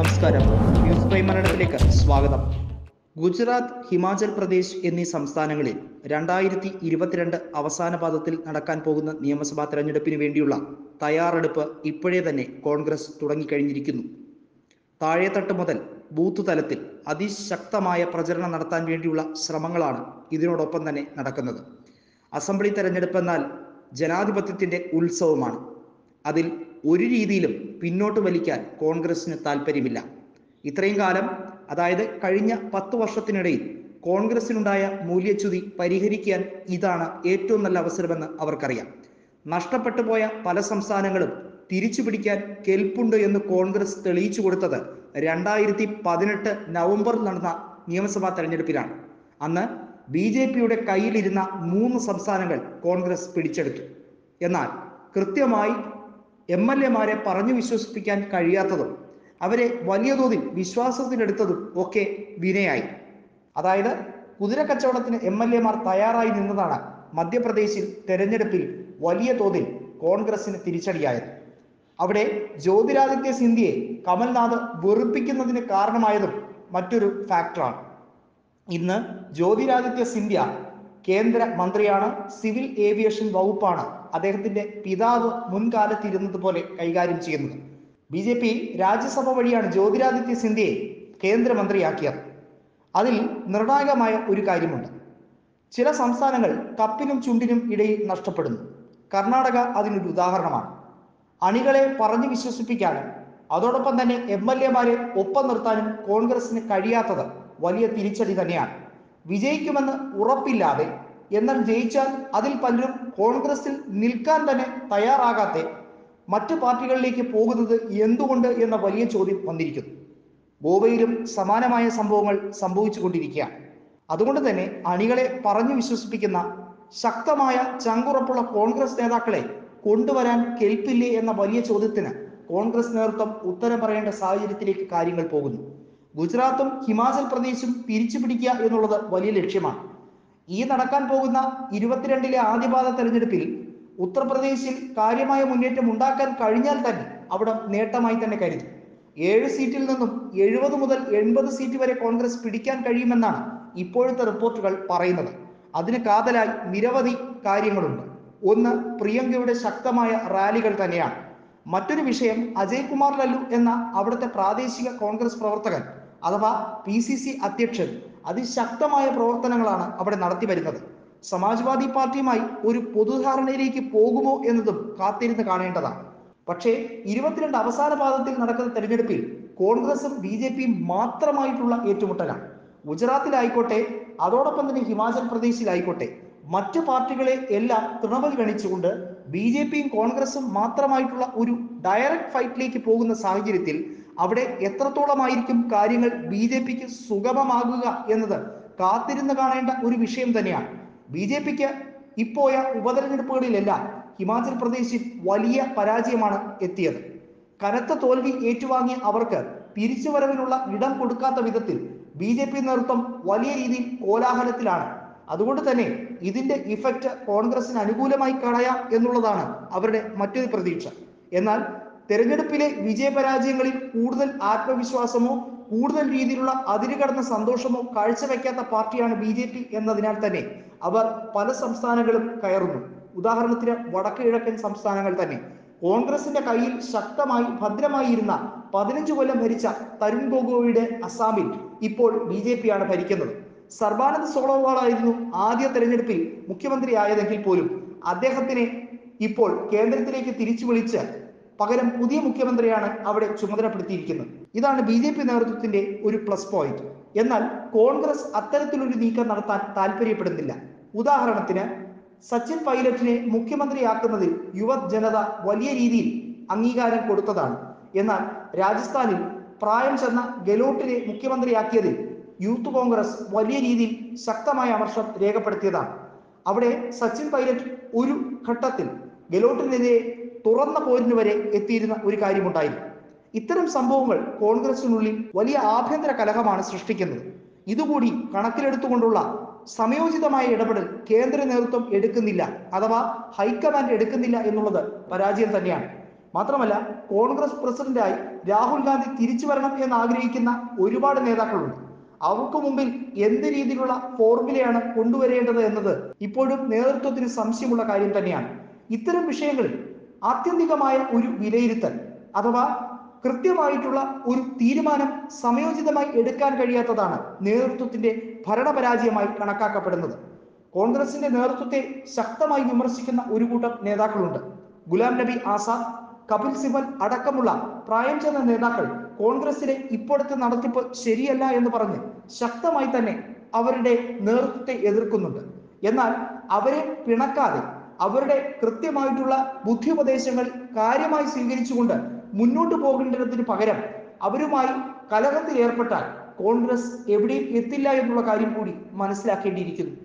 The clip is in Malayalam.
നമസ്കാരം ന്യൂസ് പ്രൈം മലയാളത്തിലേക്ക് സ്വാഗതം ഗുജറാത്ത് ഹിമാചൽ പ്രദേശ് എന്നീ സംസ്ഥാനങ്ങളിൽ രണ്ടായിരത്തി ഇരുപത്തിരണ്ട് അവസാന പാദത്തിൽ നടക്കാൻ പോകുന്ന നിയമസഭാ തെരഞ്ഞെടുപ്പിന് വേണ്ടിയുള്ള തയ്യാറെടുപ്പ് ഇപ്പോഴേ തന്നെ കോൺഗ്രസ് തുടങ്ങിക്കഴിഞ്ഞിരിക്കുന്നു താഴെത്തട്ട് മുതൽ ബൂത്ത് തലത്തിൽ അതിശക്തമായ പ്രചരണം നടത്താൻ വേണ്ടിയുള്ള ശ്രമങ്ങളാണ് ഇതിനോടൊപ്പം തന്നെ നടക്കുന്നത് അസംബ്ലി തെരഞ്ഞെടുപ്പ് എന്നാൽ ജനാധിപത്യത്തിന്റെ ഉത്സവമാണ് അതിൽ ഒരു രീതിയിലും പിന്നോട്ട് വലിക്കാൻ കോൺഗ്രസിന് താല്പര്യമില്ല ഇത്രയും കാലം അതായത് കഴിഞ്ഞ പത്ത് വർഷത്തിനിടയിൽ കോൺഗ്രസിനുണ്ടായ മൂല്യച്യുതി പരിഹരിക്കാൻ ഇതാണ് ഏറ്റവും നല്ല അവസരമെന്ന് അവർക്കറിയാം നഷ്ടപ്പെട്ടു പോയ പല സംസ്ഥാനങ്ങളും തിരിച്ചു പിടിക്കാൻ കെൽപ്പുണ്ട് എന്ന് കോൺഗ്രസ് തെളിയിച്ചു കൊടുത്തത് രണ്ടായിരത്തി പതിനെട്ട് നവംബറിൽ നടന്ന നിയമസഭാ തെരഞ്ഞെടുപ്പിലാണ് അന്ന് ബി ജെ പിയുടെ കയ്യിലിരുന്ന മൂന്ന് സംസ്ഥാനങ്ങൾ കോൺഗ്രസ് പിടിച്ചെടുത്തു എന്നാൽ കൃത്യമായി എം എൽ എമാരെ പറഞ്ഞു വിശ്വസിപ്പിക്കാൻ കഴിയാത്തതും അവരെ വലിയ തോതിൽ വിശ്വാസത്തിലെടുത്തതും ഒക്കെ വിനയായി അതായത് കുതിര കച്ചവടത്തിന് എം എൽ എമാർ തയ്യാറായി നിന്നതാണ് മധ്യപ്രദേശിൽ തെരഞ്ഞെടുപ്പിൽ വലിയ തോതിൽ കോൺഗ്രസിന് തിരിച്ചടിയായത് അവിടെ ജ്യോതിരാദിത്യ സിന്ധ്യയെ കമൽനാഥ് വെറുപ്പിക്കുന്നതിന് കാരണമായതും മറ്റൊരു ഫാക്ടറാണ് ഇന്ന് ജ്യോതിരാദിത്യ സിന്ധ്യ കേന്ദ്ര മന്ത്രിയാണ് സിവിൽ ഏവിയേഷൻ വകുപ്പാണ് അദ്ദേഹത്തിന്റെ പിതാവ് മുൻകാലത്ത് ഇരുന്നത് പോലെ കൈകാര്യം ചെയ്യുന്നത് ബി ജെ പി രാജ്യസഭ വഴിയാണ് ജ്യോതിരാദിത്യ സിന്ധ്യയെ കേന്ദ്രമന്ത്രിയാക്കിയത് അതിൽ നിർണായകമായ ഒരു കാര്യമുണ്ട് ചില സംസ്ഥാനങ്ങൾ കപ്പിനും ചുണ്ടിനും ഇടയിൽ നഷ്ടപ്പെടുന്നു കർണാടക അതിനൊരു ഉദാഹരണമാണ് അണികളെ പറഞ്ഞു വിശ്വസിപ്പിക്കാനും അതോടൊപ്പം തന്നെ എം എൽ എമാരെ ഒപ്പം നിർത്താനും കോൺഗ്രസിന് കഴിയാത്തത് വലിയ തിരിച്ചടി തന്നെയാണ് വിജയിക്കുമെന്ന് ഉറപ്പില്ലാതെ എന്നാൽ ജയിച്ചാൽ അതിൽ പലരും കോൺഗ്രസിൽ നിൽക്കാൻ തന്നെ തയ്യാറാകാത്ത മറ്റു പാർട്ടികളിലേക്ക് പോകുന്നത് എന്തുകൊണ്ട് എന്ന വലിയ ചോദ്യം വന്നിരിക്കുന്നു ഗോവയിലും സമാനമായ സംഭവങ്ങൾ സംഭവിച്ചുകൊണ്ടിരിക്കുകയാണ് അതുകൊണ്ട് തന്നെ അണികളെ പറഞ്ഞു വിശ്വസിപ്പിക്കുന്ന ശക്തമായ ചങ്കുറപ്പുള്ള കോൺഗ്രസ് നേതാക്കളെ കൊണ്ടുവരാൻ കെൽപ്പില്ലേ എന്ന വലിയ ചോദ്യത്തിന് കോൺഗ്രസ് നേതൃത്വം ഉത്തരം പറയേണ്ട സാഹചര്യത്തിലേക്ക് കാര്യങ്ങൾ പോകുന്നു ഗുജറാത്തും ഹിമാചൽ പ്രദേശും തിരിച്ചു പിടിക്കുക എന്നുള്ളത് വലിയ ലക്ഷ്യമാണ് ഈ നടക്കാൻ പോകുന്ന ഇരുപത്തിരണ്ടിലെ ആദ്യപാദ തെരഞ്ഞെടുപ്പിൽ ഉത്തർപ്രദേശിൽ കാര്യമായ മുന്നേറ്റം ഉണ്ടാക്കാൻ കഴിഞ്ഞാൽ തന്നെ അവിടെ നേട്ടമായി തന്നെ കരുതും ഏഴ് സീറ്റിൽ നിന്നും എഴുപത് മുതൽ എൺപത് സീറ്റ് വരെ കോൺഗ്രസ് പിടിക്കാൻ കഴിയുമെന്നാണ് ഇപ്പോഴത്തെ റിപ്പോർട്ടുകൾ പറയുന്നത് അതിന് കാതലായി നിരവധി കാര്യങ്ങളുണ്ട് ഒന്ന് പ്രിയങ്കയുടെ ശക്തമായ റാലികൾ തന്നെയാണ് മറ്റൊരു വിഷയം അജയ് കുമാർ ലല്ലു എന്ന അവിടുത്തെ പ്രാദേശിക കോൺഗ്രസ് പ്രവർത്തകൻ അഥവാ പി സി സി അധ്യക്ഷൻ അതിശക്തമായ പ്രവർത്തനങ്ങളാണ് അവിടെ നടത്തി വരുന്നത് സമാജ്വാദി പാർട്ടിയുമായി ഒരു പൊതുധാരണയിലേക്ക് പോകുമോ എന്നതും കാത്തിരുന്ന് കാണേണ്ടതാണ് പക്ഷേ ഇരുപത്തിരണ്ട് അവസാന പാദത്തിൽ നടക്കുന്ന തെരഞ്ഞെടുപ്പിൽ കോൺഗ്രസും ബി ജെ പിയും മാത്രമായിട്ടുള്ള ഏറ്റുമുട്ടലാണ് ഗുജറാത്തിലായിക്കോട്ടെ അതോടൊപ്പം തന്നെ ഹിമാചൽ പ്രദേശിലായിക്കോട്ടെ മറ്റു പാർട്ടികളെ എല്ലാം തൃണവൽഗണിച്ചുകൊണ്ട് ബി ജെ പിയും കോൺഗ്രസും മാത്രമായിട്ടുള്ള ഒരു ഡയറക്റ്റ് ഫൈറ്റിലേക്ക് പോകുന്ന സാഹചര്യത്തിൽ അവിടെ എത്രത്തോളമായിരിക്കും കാര്യങ്ങൾ ബി ജെ പിക്ക് സുഗമമാകുക എന്നത് കാത്തിരുന്ന് കാണേണ്ട ഒരു വിഷയം തന്നെയാണ് ബി ജെ പിക്ക് ഇപ്പോയ ഉപതെരഞ്ഞെടുപ്പുകളിലെല്ലാം ഹിമാചൽ പ്രദേശിൽ വലിയ പരാജയമാണ് എത്തിയത് കനത്ത തോൽവി ഏറ്റുവാങ്ങിയ അവർക്ക് തിരിച്ചുവരവിനുള്ള ഇടം കൊടുക്കാത്ത വിധത്തിൽ ബി ജെ പി നേതൃത്വം വലിയ രീതിയിൽ കോലാഹലത്തിലാണ് അതുകൊണ്ട് തന്നെ ഇതിന്റെ ഇഫക്റ്റ് കോൺഗ്രസിന് അനുകൂലമായി കളയാം എന്നുള്ളതാണ് അവരുടെ മറ്റൊരു പ്രതീക്ഷ എന്നാൽ തെരഞ്ഞെടുപ്പിലെ വിജയപരാജയങ്ങളിൽ കൂടുതൽ ആത്മവിശ്വാസമോ കൂടുതൽ രീതിയിലുള്ള അതിരുകടന്ന സന്തോഷമോ കാഴ്ചവെക്കാത്ത പാർട്ടിയാണ് ബി ജെ പി എന്നതിനാൽ തന്നെ അവർ പല സംസ്ഥാനങ്ങളും കയറുന്നു ഉദാഹരണത്തിന് വടക്ക് കിഴക്കൻ സംസ്ഥാനങ്ങൾ തന്നെ കോൺഗ്രസിന്റെ കയ്യിൽ ശക്തമായി ഭദ്രമായി ഇരുന്ന പതിനഞ്ച് കൊല്ലം ഭരിച്ച തരുൺ ഗൊഗോയുടെ അസാമിൽ ഇപ്പോൾ ബി ജെ പി ആണ് ഭരിക്കുന്നത് സർബാനന്ദ് സോണോവാൾ ആയിരുന്നു ആദ്യ തെരഞ്ഞെടുപ്പിൽ മുഖ്യമന്ത്രിയായതെങ്കിൽ പോലും അദ്ദേഹത്തിനെ ഇപ്പോൾ കേന്ദ്രത്തിലേക്ക് തിരിച്ചു വിളിച്ച് പകരം പുതിയ മുഖ്യമന്ത്രിയാണ് അവിടെ ചുമതലപ്പെടുത്തിയിരിക്കുന്നത് ഇതാണ് ബി ജെ പി നേതൃത്വത്തിന്റെ ഒരു പ്ലസ് പോയിന്റ് എന്നാൽ കോൺഗ്രസ് അത്തരത്തിലൊരു നീക്കം നടത്താൻ താല്പര്യപ്പെടുന്നില്ല ഉദാഹരണത്തിന് സച്ചിൻ പൈലറ്റിനെ മുഖ്യമന്ത്രിയാക്കുന്നതിൽ യുവ ജനത വലിയ രീതിയിൽ അംഗീകാരം കൊടുത്തതാണ് എന്നാൽ രാജസ്ഥാനിൽ പ്രായം ചെന്ന ഗെലോട്ടിനെ മുഖ്യമന്ത്രിയാക്കിയതിൽ യൂത്ത് കോൺഗ്രസ് വലിയ രീതിയിൽ ശക്തമായ അമർഷം രേഖപ്പെടുത്തിയതാണ് അവിടെ സച്ചിൻ പൈലറ്റ് ഒരു ഘട്ടത്തിൽ ഗെലോട്ടിനെതിരെ തുറന്ന പോരിന് വരെ എത്തിയിരുന്ന ഒരു കാര്യമുണ്ടായിരുന്നു ഇത്തരം സംഭവങ്ങൾ കോൺഗ്രസിനുള്ളിൽ വലിയ ആഭ്യന്തര കലഹമാണ് സൃഷ്ടിക്കുന്നത് ഇതുകൂടി കണക്കിലെടുത്തുകൊണ്ടുള്ള സമയോചിതമായ ഇടപെടൽ കേന്ദ്ര നേതൃത്വം എടുക്കുന്നില്ല അഥവാ ഹൈക്കമാൻഡ് എടുക്കുന്നില്ല എന്നുള്ളത് പരാജയം തന്നെയാണ് മാത്രമല്ല കോൺഗ്രസ് പ്രസിഡന്റായി രാഹുൽ ഗാന്ധി തിരിച്ചു വരണം എന്ന് ആഗ്രഹിക്കുന്ന ഒരുപാട് നേതാക്കളുണ്ട് അവർക്ക് മുമ്പിൽ എന്ത് രീതിയിലുള്ള ഫോർമുലയാണ് കൊണ്ടുവരേണ്ടത് എന്നത് ഇപ്പോഴും നേതൃത്വത്തിന് സംശയമുള്ള കാര്യം തന്നെയാണ് ഇത്തരം വിഷയങ്ങളിൽ ആത്യന്തികമായ ഒരു വിലയിരുത്തൽ അഥവാ കൃത്യമായിട്ടുള്ള ഒരു തീരുമാനം സമയോചിതമായി എടുക്കാൻ കഴിയാത്തതാണ് നേതൃത്വത്തിന്റെ ഭരണപരാജയമായി കണക്കാക്കപ്പെടുന്നത് കോൺഗ്രസിന്റെ നേതൃത്വത്തെ ശക്തമായി വിമർശിക്കുന്ന ഒരു കൂട്ടം നേതാക്കളുണ്ട് ഗുലാം നബി ആസാദ് കപിൽ സിബൽ അടക്കമുള്ള പ്രായം ചെന്ന നേതാക്കൾ കോൺഗ്രസിലെ ഇപ്പോഴത്തെ നടത്തിപ്പ് ശരിയല്ല എന്ന് പറഞ്ഞ് ശക്തമായി തന്നെ അവരുടെ നേതൃത്വത്തെ എതിർക്കുന്നുണ്ട് എന്നാൽ അവരെ പിണക്കാതെ അവരുടെ കൃത്യമായിട്ടുള്ള ബുദ്ധിയുപദേശങ്ങൾ കാര്യമായി സ്വീകരിച്ചുകൊണ്ട് മുന്നോട്ട് പോകേണ്ടതിന് പകരം അവരുമായി കലഹത്തിൽ ഏർപ്പെട്ടാൽ കോൺഗ്രസ് എവിടെയും എത്തില്ല എന്നുള്ള കാര്യം കൂടി മനസ്സിലാക്കേണ്ടിയിരിക്കുന്നു